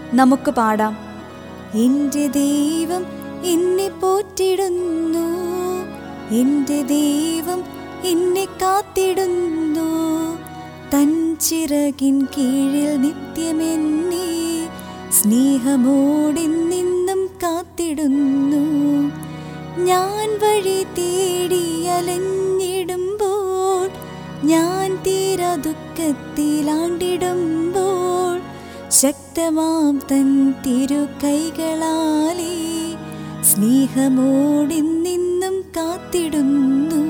നമുക്ക് പാടാം എൻ്റെ ദൈവം എന്നെ പോറ്റിടുന്നു എൻ്റെ ദൈവം എന്നെ കാത്തിടുന്നു തൻ ചിറകിൻ കീഴിൽ നിത്യമെന്നെ സ്നേഹമോടെന്നും കാത്തിടുന്നു ഞാൻ വഴി തേടി അലഞ്ഞിടുമ്പോൾ ഞാൻ തീരാ ദുഃഖത്തിലാണ്ടിടുമ്പോൾ ശക്തമാം തൻ തിരു കൈകളാലേ സ്നേഹമോടെന്നും കാത്തിടുന്നു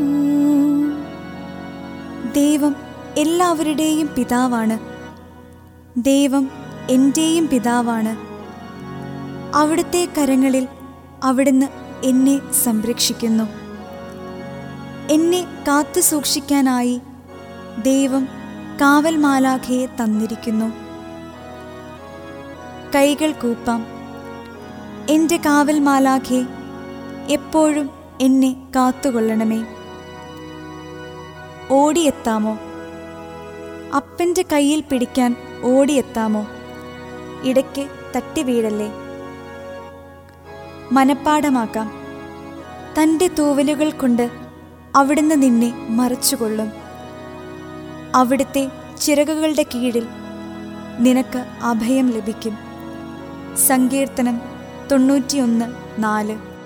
ദൈവം എല്ലാവരുടെയും പിതാവാണ് ദൈവം എൻ്റെയും പിതാവാണ് അവിടുത്തെ കരങ്ങളിൽ അവിടുന്ന് എന്നെ സംരക്ഷിക്കുന്നു എന്നെ കാത്തു സൂക്ഷിക്കാനായി ദൈവം കാവൽ മാലാഖയെ തന്നിരിക്കുന്നു കൈകൾ കൂപ്പാം എൻ്റെ കാവൽ മാലാഖെ എപ്പോഴും എന്നെ കാത്തുകൊള്ളണമേ ഓടിയെത്താമോ അപ്പൻ്റെ കയ്യിൽ പിടിക്കാൻ ഓടിയെത്താമോ ഇടയ്ക്ക് തട്ടി വീഴല്ലേ മനപ്പാടമാക്കാം തൻ്റെ തൂവലുകൾ കൊണ്ട് അവിടുന്ന് നിന്നെ മറച്ചുകൊള്ളും അവിടുത്തെ ചിറകുകളുടെ കീഴിൽ നിനക്ക് അഭയം ലഭിക്കും സങ്കീർത്തനം തൊണ്ണൂറ്റിയൊന്ന് നാല്